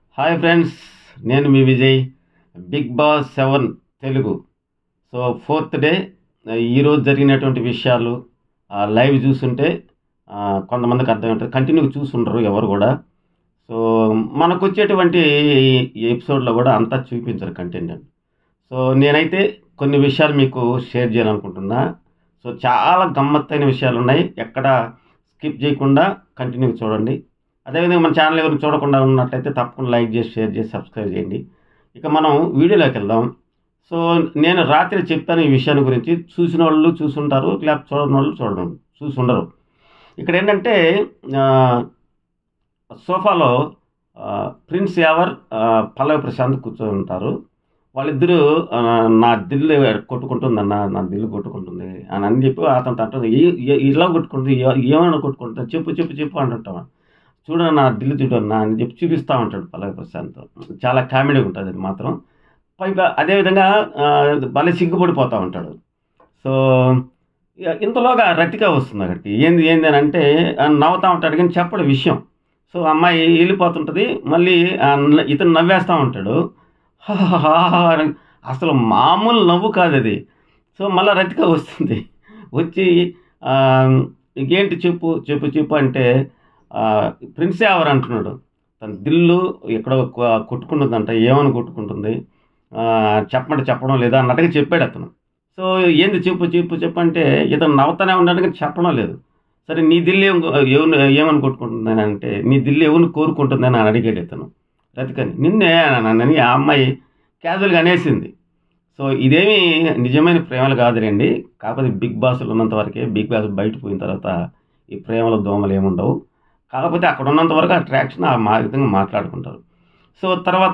Hi friends నేను మీ Vijay Big Boss seven Telugu so fourth day ఈరోజు జరిగినటువంటి విషయాలు ఆ, లైవ్ చూస్తుంటే ఆ, కొంతమందికి అర్థమవుతుంది కంటిన్యూ చూసుండరు ఎవరు కూడా సో మనకు వచ్చేటువంటి ఈ ఎపిసోడ్లో కూడా అంతా చూపించరు కంటెంట్ సో నేనైతే కొన్ని విషయాలు మీకు షేర్ చేయాలనుకుంటున్నా సో చాలా గమ్మత్తైన విషయాలు ఉన్నాయి ఎక్కడ స్కిప్ చేయకుండా కంటిన్యూ చూడండి అదేవిధంగా మన ఛానల్ ఎవరిని చూడకుండా ఉన్నట్లయితే తప్పకుండా లైక్ చేసి షేర్ చేసి సబ్స్క్రైబ్ చేయండి ఇక మనం వీడియోలోకి వెళ్దాం సో నేను రాత్రి చెప్తాను ఈ విషయాన్ని గురించి చూసిన వాళ్ళు చూసుంటారు లేకపోతే చూడని వాళ్ళు చూడడం చూసుండరు ఇక్కడ ఏంటంటే ఆ, సోఫాలో ఆ, ప్రిన్స్ యావర్ ఆ, పల్లవి ప్రశాంత్ కూర్చొని ఉంటారు వాళ్ళిద్దరూ ఆ, నా దిల్లు కొట్టుకుంటుందన్న నా దిల్లు కొట్టుకుంటుంది అని అని చెప్పి అతను అంటుంది "ఏ- ఏ- ఇలా కొట్టుకుంటుంది ఏ- ఏమైనా కొట్టుకుంటుంది చెప్పు చెప్పు చెప్పు అంటుంటాం చూడ నా దిల్లు చూడన్నా అని చెప్పి చూపిస్తూ ఉంటాడు పల్లవి ప్రశాంత్ చాలా కామెడీగా ఉంటుంది అది మాత్రం పైగా అదేవిధంగా ఆ, భలే సిగ్గుపడిపోతూ ఉంటాడు సో ఇక ఇంతలోగా రతిక వస్తుంది అక్కడికి ఏంది ఏంది అని అంటే ఆ, నవ్వుతా ఉంటాడు కానీ చెప్పడు విషయం సో అమ్మాయి వెళ్ళిపోతుంటుంది మళ్ళీ ఆ న- ఇతను నవ్వేస్తూ ఉంటాడు "హాహాహా" అని. అసలు మామూలు నవ్వు కాదు అది సో మళ్ళీ రతిక వస్తుంది వచ్చి ఆ, ఇంకేంటి చెప్పు చెప్పు చెప్పు అంటే ఆ, ప్రిన్స్ ఎవరు అంటున్నాడు తన దిల్లు ఎక్కడో కొ- కొట్టుకుంటుందంట ఏమని కొట్టుకుంటుంది ఆ, చెప్పమంటే చెప్పడం లేదా అన్నట్టుగా చెప్పాడు అతను సో ఏంది చెప్పు చెప్పు చెప్పు అంటే ఇతను నవ్వుతానే ఉన్నాడు కానీ చెప్పడం లేదు సరే నీ దిల్లు ఏం ఎవరు ఏమని కొట్టుకుంటుందని అంటే నీ దిల్లు ఎవరిని కోరుకుంటుందని అని అడిగాడు ఇతను రతికని నిన్నే నన్నని ఆ అమ్మాయి క్యాజువల్గా అనేసింది సో ఇదేమి నిజమైన ప్రేమలు కాదులేండి కాకపోతే బిగ్ బాస్లో ఉన్నంత వరకే బిగ్ బాస్ బయట పోయిన తర్వాత ఈ ప్రేమల దోమలు ఏముండవు కాకపోతే అక్కడ ఉన్నంత వరకు అట్రాక్షన్ ఆ మా విధంగా మాట్లాడుకుంటారు సో తర్వాత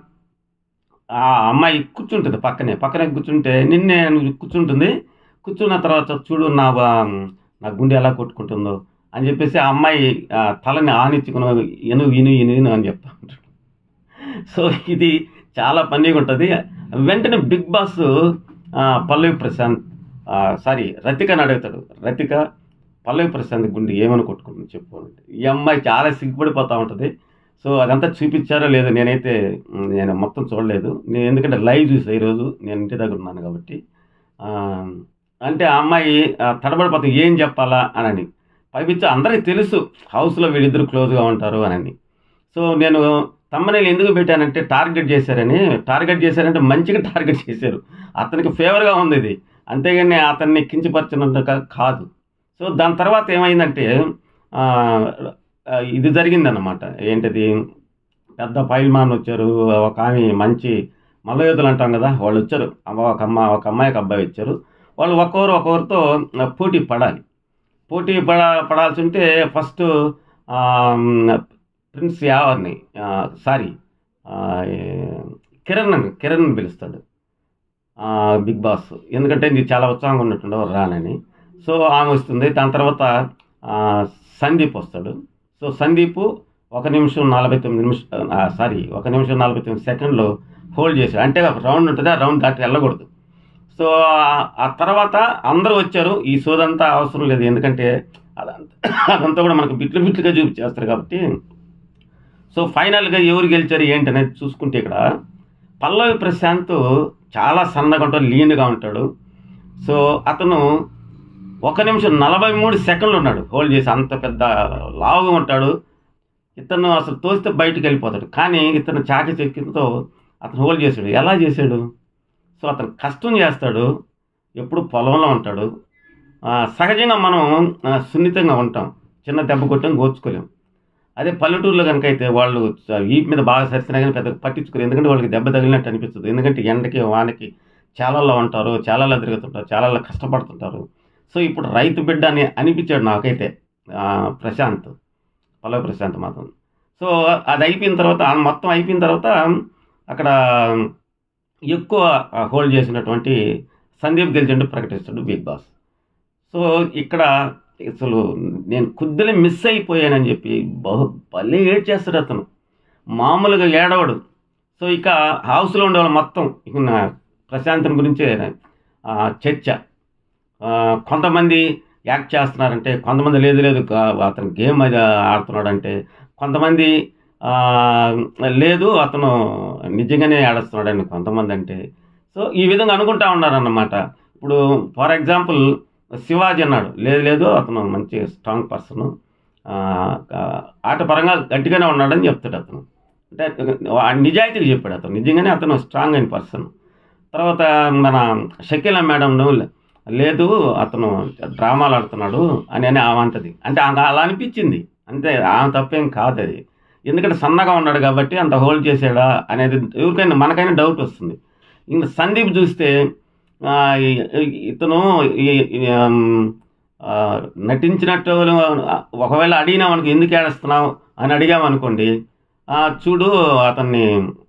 ఆ అమ్మాయి కూర్చుంటుంది పక్కనే పక్కనే కూర్చుంటే నిన్నే నువ్వు కూర్చుంటుంది కూర్చున్న తర్వాత చూడు నా బా- నా గుండె ఎలా కొట్టుకుంటుందో అని చెప్పేసి ఆ అమ్మాయి ఆ తలని ఆనిచ్చుకుని ఎను ఇను ఇను ఇను అని చెప్తా ఉంటాడు సో ఇది చాలా ఫన్నీగా ఉంటుంది వెంటనే బిగ్ బాస్ ఆ, పల్లవి ప్రశాంత్ సారీ రతికని అడుగుతాడు రతిక పల్లవి ప్రశాంత్ గుండె ఏమని కొట్టుకుంటుంది చెప్పు అంటే ఈ అమ్మాయి చాలా సిగ్గుపడిపోతూ ఉంటుంది సో అదంతా చూపించారో లేదో నేనైతే మ్, నేను మొత్తం చూడలేదు నేను ఎందుకంటే లైవ్ చూసా ఈరోజు నేను ఇంటి దగ్గర ఉన్నాను కాబట్టి ఆ, అంటే ఆ అమ్మాయి ఆ, తడబడిపోతుంది ఏం చెప్పాలా అనని పైపించి అందరికీ తెలుసు హౌస్లో వీళ్ళిద్దరు క్లోజ్గా ఉంటారు అనని సో నేను తమ్మనేలు ఎందుకు పెట్టానంటే టార్గెట్ చేశారని టార్గెట్ చేశారంటే మంచిగా టార్గెట్ చేశారు అతనికి ఫేవర్గా ఉంది ఇది అంతేగాని అతన్ని కించపరిచినట్టుగా కాదు సో దాని తర్వాత ఏమైందంటే ఆ, ఆ, ఇది జరిగిందన్నమాట ఏంటిది పెద్ద పైల్మాన్ వచ్చారు ఒక ఆమె మంచి మల్లయోధులు అంటాం కదా వాళ్ళు వచ్చారు అమ్మ ఒక అమ్మ ఒక అమ్మాయి ఒక అబ్బాయి వచ్చారు వాళ్ళు ఒక్కొక్కరు ఒక్కొక్కరితో పోటీ పడాలి పోటీ పడ పడాల్సి ఉంటే ఫస్ట్ ప్రిన్స్ యావర్ని సారీ కిరణ్ అని కిరణ్ పిలుస్తాడు ఆ, బిగ్ బాస్ ఎందుకంటే నీకు చాలా ఉత్సాహంగా ఉన్నట్టుండవు రానని సో ఆమె వస్తుంది దాని తర్వాత ఆ, సందీప్ వస్తాడు సో సందీప్ ఒక నిమిషం నలభై తొమ్మిది నిమిషం సారీ ఒక నిమిషం నలభై తొమ్మిది సెకండ్లు హోల్డ్ చేశాడు అంటే ఒక రౌండ్ ఉంటుంది ఆ రౌండ్ దాటి వెళ్ళకూడదు సో ఆ- ఆ తర్వాత అందరూ వచ్చారు ఈ సోదంతా అవసరం లేదు ఎందుకంటే అదంతా అదంతా కూడా మనకు బిట్లు బిట్లుగా చూపించేస్తారు కాబట్టి సో ఫైనల్గా ఎవరు గెలిచారు ఏంటి అనేది చూసుకుంటే ఇక్కడ పల్లవి ప్రశాంత్ చాలా సన్నగా ఉంటాడు లీన్గా ఉంటాడు సో అతను ఒక నిమిషం నలభై మూడు సెకండ్లు ఉన్నాడు హోల్డ్ చేసి అంత పెద్ద లావుగా ఉంటాడు ఇతను అసలు తోస్తే బయటకు వెళ్ళిపోతాడు కానీ ఇతను చాకి చెక్కితో అతను హోల్డ్ చేశాడు ఎలా చేశాడు సో అతను కష్టం చేస్తాడు ఎప్పుడు పొలంలో ఉంటాడు ఆ, సహజంగా మనం ఆ, సున్నితంగా ఉంటాం చిన్న దెబ్బ కొట్టం గోచుకోలేం అదే పల్లెటూరులో కనుక అయితే వాళ్ళు వీపు మీద బాగా సరిసినా కానీ పెద్దగా పట్టించుకోరు ఎందుకంటే వాళ్ళకి దెబ్బ తగిలినట్టు అనిపిస్తుంది ఎందుకంటే ఎండకి వానకి చాలాలో ఉంటారు చాలాలో తిరుగుతుంటారు చాలాలో కష్టపడుతుంటారు సో ఇప్పుడు రైతు బిడ్డ అని అనిపించాడు నాకైతే ఆ, ప్రశాంత్ పల్లవి ప్రశాంత్ మాత్రం సో అది అయిపోయిన తర్వాత ఆ మొత్తం అయిపోయిన తర్వాత అక్కడ ఎక్కువ హోల్డ్ చేసినటువంటి సందీప్ గెలిచిండు ప్రకటిస్తాడు బిగ్ బాస్ సో ఇక్కడ అసలు నేను కొద్దిగా మిస్ అయిపోయానని చెప్పి బహు భలే ఏడ్ చేస్తాడు అతను మామూలుగా ఏడవడు సో ఇక హౌస్లో ఉండేవాళ్ళు మొత్తం ఇక నా ప్రశాంతం గురించే ఆ, చర్చ ఆ, కొంతమంది యాక్ట్ చేస్తున్నారంటే కొంతమంది లేదు లేదు కా- అతను గేమ్ అది ఆడుతున్నాడంటే కొంతమంది ఆ, లేదు అతను నిజంగానే ఏడుస్తున్నాడని కొంతమంది అంటే సో ఈ విధంగా అనుకుంటా ఉన్నారన్నమాట ఇప్పుడు ఫర్ ఎగ్జాంపుల్ శివాజీ అన్నాడు లేదు లేదు అతను మంచి స్ట్రాంగ్ పర్సన్ ఆట పరంగా గట్టిగానే ఉన్నాడని చెప్తాడు అతను అంటే ఆ నిజాయితీగా చెప్పాడు అతను నిజంగానే అతను స్ట్రాంగ్ అయిన పర్సన్ తర్వాత మన షకీలా మేడం లేదు అతను డ్రామాలు ఆడుతున్నాడు అని అని ఆమె అంటది అంటే ఆమె అలా అనిపించింది అంతే ఆమె తప్పేం కాదు అది ఎందుకంటే సన్నగా ఉన్నాడు కాబట్టి అంత హోల్డ్ చేసాడా అనేది ఎవరికైనా మనకైనా డౌట్ వస్తుంది ఇంకా సందీప్ చూస్తే ఆ, ఈ- ఈ- ఇతను ఈ- ఈ, ఆమ్, ఆ, నటించినట్టు ఒకవేళ అడిగినా మనకు ఎందుకు ఏడుస్తున్నావు అని అడిగామనుకోండి ఆ, చూడు అతన్ని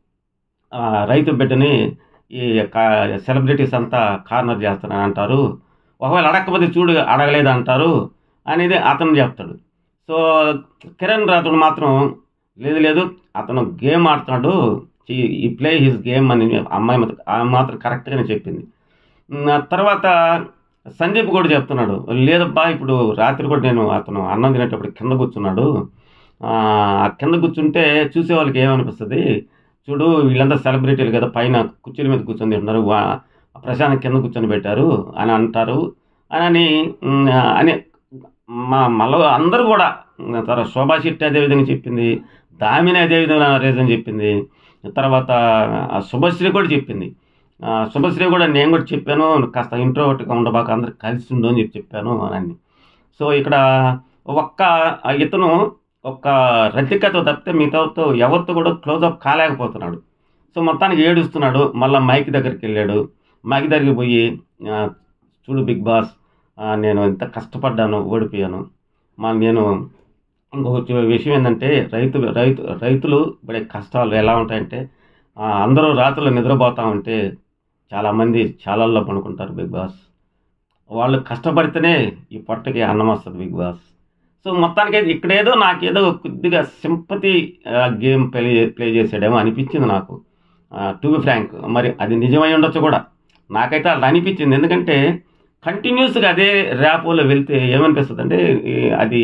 ఆ, రైతు బిడ్డని ఈ సెలబ్రిటీస్ అంతా కార్నర్ చేస్తారని అంటారు ఒకవేళ అడగకపోతే చూడు అడగలేదు అంటారు అనేది అతను చెప్తాడు సో కిరణ్ రాథోడ్ మాత్రం లేదు లేదు అతను గేమ్ ఆడుతున్నాడు ఈ ప్లే హిస్ గేమ్ అని అమ్మాయి మాత్రం ఆమె మాత్రం కరెక్ట్గానే చెప్పింది ఉమ్, ఆ తర్వాత సందీప్ కూడా చెప్తున్నాడు లేదబ్బా ఇప్పుడు రాత్రి కూడా నేను అతను అన్నం తినేటప్పుడు కింద కూర్చున్నాడు ఆ ఆ కింద కూర్చుంటే చూసే వాళ్ళకి ఏమనిపిస్తుంది చూడు వీళ్ళంతా సెలబ్రిటీలు కదా పైన కుర్చీల మీద కూర్చొని తింటున్నారు వా- ప్రశాంత్ కింద కూర్చొని పెట్టారు అని అంటారు అని అని ఉమ్, అని మా మళ్ళీ అందరూ కూడా తర్వాత శోభా శెట్టి అదే విధంగా చెప్పింది దామిని అదే విధంగా రీజన్ చెప్పింది తర్వాత ఆ శుభశ్రీ కూడా చెప్పింది ఆ, శుభశ్రీ కూడా నేను కూడా చెప్పాను కాస్త ఇంట్రోవర్ట్గా ఉండబాక అందరు కలిసి ఉండు అని చెప్పి చెప్పాను అని సో ఇక్కడ ఒక్క ఆ ఇతను ఒక్క రతికతో తప్పితే మిగతాతో ఎవరితో కూడా క్లోజ్అప్ కాలేకపోతున్నాడు సో మొత్తానికి ఏడుస్తున్నాడు మళ్ళీ మైక్ దగ్గరికి వెళ్ళాడు మైక్ దగ్గరికి పోయి ఆ, చూడు బిగ్ బాస్ ఆ, నేను ఎంత కష్టపడ్డాను ఓడిపోయాను మా నేను ఇంకొక చి- విషయం ఏంటంటే రైతు రైతు రైతులు పడే కష్టాలు ఎలా ఉంటాయంటే ఆ, అందరూ రాత్రులు నిద్రపోతా ఉంటే చాలామంది చాలల్లో పడుకుంటారు బిగ్ బాస్ వాళ్ళు కష్టపడితేనే ఈ పొట్టకి అన్నం వస్తుంది బిగ్ బాస్ సో మొత్తానికి ఇక్కడేదో నాకేదో కొద్దిగా సింపతి గేమ్ ప్లే ప్లే చేసాడేమో అనిపించింది నాకు టు బి ఫ్రాంక్ మరి అది నిజమై ఉండొచ్చు కూడా నాకైతే అలా అనిపించింది ఎందుకంటే కంటిన్యూస్గా అదే ర్యాపోలో వెళ్తే ఏమనిపిస్తుంది అంటే అది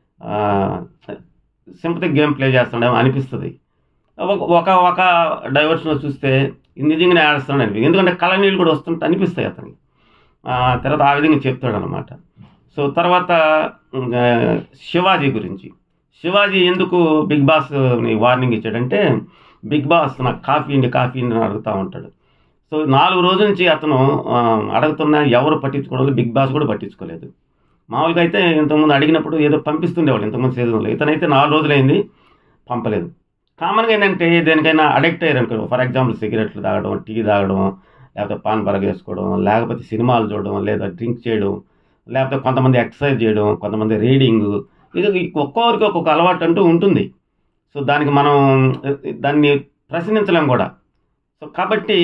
సింపతి గేమ్ ప్లే చేస్తుండేమో అనిపిస్తుంది ఒక ఒక ఒక డైవర్షన్ చూస్తే ఇది నిజంగానే ఆడుస్తున్నాడు అనిపి ఎందుకంటే కళ నీళ్ళు కూడా వస్తుంటే అనిపిస్తాయి అతనికి ఆ, తర్వాత ఆ విధంగా చెప్తాడు అనమాట సో తర్వాత ఆ, శివాజీ గురించి శివాజీ ఎందుకు బిగ్ బాస్ వార్నింగ్ ఇచ్చాడంటే బిగ్ బాస్ నాకు కాఫీ ఇండి కాఫీ ఇండి అని అడుగుతూ ఉంటాడు సో నాలుగు రోజుల నుంచి అతను ఆ, అడుగుతున్నా ఎవరు పట్టించుకోవడం బిగ్ బాస్ కూడా పట్టించుకోలేదు మామూలుగా అయితే ఇంతకుముందు అడిగినప్పుడు ఏదో పంపిస్తుండేవాళ్ళు ఇంతకుముందు సీజన్లో ఇతనైతే నాలుగు రోజులైంది పంపలేదు కామన్గా ఏంటంటే దేనికైనా అడిక్ట్ అయ్యారు అనుకో ఫర్ ఎగ్జాంపుల్ సిగరెట్లు తాగడం టీ తాగడం లేకపోతే పాన్ పరగ వేసుకోవడం లేకపోతే సినిమాలు చూడడం లేదా డ్రింక్ చేయడం లేకపోతే కొంతమంది ఎక్సర్సైజ్ చేయడం కొంతమంది రీడింగ్ ఇది ఒక్కొక్కరికి ఒక్కొక్క అలవాటు అంటూ ఉంటుంది సో దానికి మనం దాన్ని ప్రశ్నించలేం కూడా సో కాబట్టి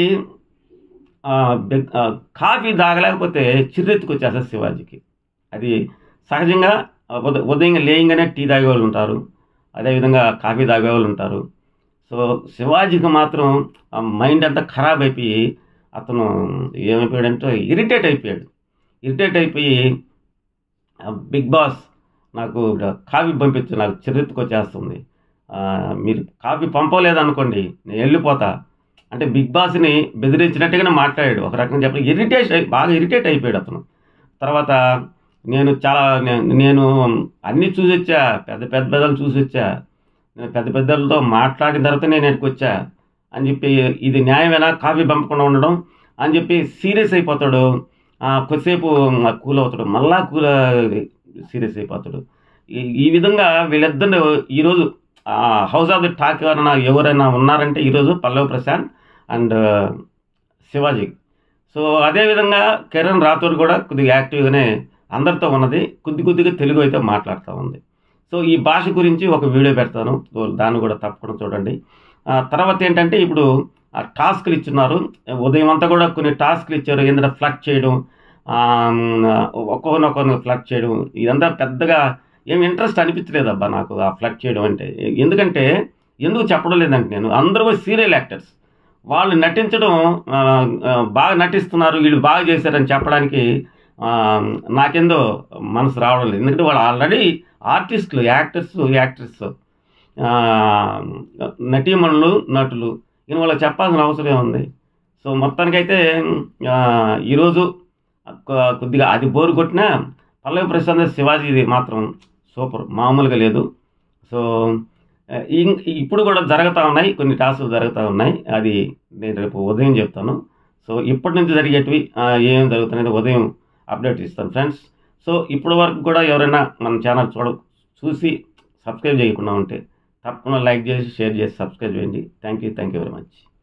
ఆ, బెగ్- ఆ, కాఫీ తాగలేకపోతే చిర్రెత్తుకు వచ్చేస్తుంది శివాజీకి అది సహజంగా ఉద- ఉదయం లేయంగానే టీ తాగే వాళ్ళు ఉంటారు అదేవిధంగా కాఫీ తాగే వాళ్ళు ఉంటారు సో శివాజీకి మాత్రం ఆ మైండ్ అంతా ఖరాబ్ అయిపోయి అతను ఏమైపోయాడంటే ఇరిటేట్ అయిపోయాడు ఇరిటేట్ అయిపోయి ఆ, బిగ్ బాస్ నాకు కాఫీ పంపించు నాకు చిరెత్తుకొచ్చేస్తుంది ఆ, మీరు కాఫీ పంపలేదనుకోండి నేను వెళ్ళిపోతా అంటే బిగ్ బాస్ని బెదిరించినట్టుగానే మాట్లాడాడు ఒక రకంగా చెప్పి ఇరిటేట్ అయి బాగా ఇరిటేట్ అయిపోయాడు అతను తర్వాత నేను చాలా నే- నేను అన్నీ చూసి వచ్చా పెద్ద పెద్ద పెద్దలు చూసి వచ్చా నేను పెద్ద పెద్దలతో మాట్లాడిన తర్వాత నేను ఇక్కడికి వచ్చా అని చెప్పి ఇది న్యాయమేనా కాఫీ పంపకుండా ఉండడం అని చెప్పి సీరియస్ అయిపోతాడు ఆ, కొద్దిసేపు కూల్ అవుతాడు మళ్ళా కూల్ సీరియస్ అయిపోతాడు ఈ- ఈ విధంగా వీళ్ళిద్దరు ఈరోజు హౌస్ ఆఫ్ ది టాక్ ఎవరైనా ఎవరైనా ఉన్నారంటే ఈరోజు పల్లవ్ ప్రశాంత్ అండ్ శివాజీ సో అదేవిధంగా కిరణ్ రాథోడ్ కూడా కొద్దిగా యాక్టివ్గానే అందరితో ఉన్నది కొద్ది కొద్దిగా తెలుగు అయితే మాట్లాడుతూ ఉంది సో ఈ భాష గురించి ఒక వీడియో పెడతాను సో దాన్ని కూడా తప్పకుండా చూడండి ఆ, తర్వాత ఏంటంటే ఇప్పుడు ఆ టాస్క్లు ఇచ్చున్నారు ఉదయం అంతా కూడా కొన్ని టాస్క్లు ఇచ్చారు ఏంటంటే ఫ్లడ్ చేయడం ఒక్కొక్కరినొక్కరిని ఫ్లడ్ చేయడం ఇదంతా పెద్దగా ఏం ఇంట్రెస్ట్ అనిపించలేదు అబ్బా నాకు ఆ ఫ్లడ్ చేయడం అంటే ఎందుకంటే ఎందుకు చెప్పడం లేదంటే నేను అందరూ సీరియల్ యాక్టర్స్ వాళ్ళు నటించడం ఆ, ఆ, బాగా నటిస్తున్నారు వీళ్ళు బాగా చేశారని చెప్పడానికి ఆ, నాకేందో మనసు రావడం లేదు ఎందుకంటే వాళ్ళు ఆల్రెడీ ఆర్టిస్టులు యాక్టర్స్ యాక్ట్రెస్ ఆ, నటీమణులు నటులు ఈయన వాళ్ళకి చెప్పాల్సిన అవసరం ఉంది సో మొత్తానికైతే ఆ, ఈరోజు కొ- కొద్దిగా అది బోరు కొట్టినా పల్లవి ప్రశాంత్ శివాజీది మాత్రం సూపర్ మామూలుగా లేదు సో ఆ, ఇం- ఇప్పుడు కూడా జరుగుతూ ఉన్నాయి కొన్ని టాస్కులు జరుగుతూ ఉన్నాయి అది నేను రేపు ఉదయం చెప్తాను సో ఇప్పటి నుంచి జరిగేటివి ఆ, ఏం జరుగుతున్నది ఉదయం అప్డేట్ ఇస్తాను ఫ్రెండ్స్ సో ఇప్పటి వరకు కూడా ఎవరైనా మన ఛానల్ చూడ చూసి సబ్స్క్రైబ్ చేయకుండా ఉంటే తప్పకుండా లైక్ చేసి షేర్ చేసి సబ్స్క్రైబ్ చేయండి thank you thank you very much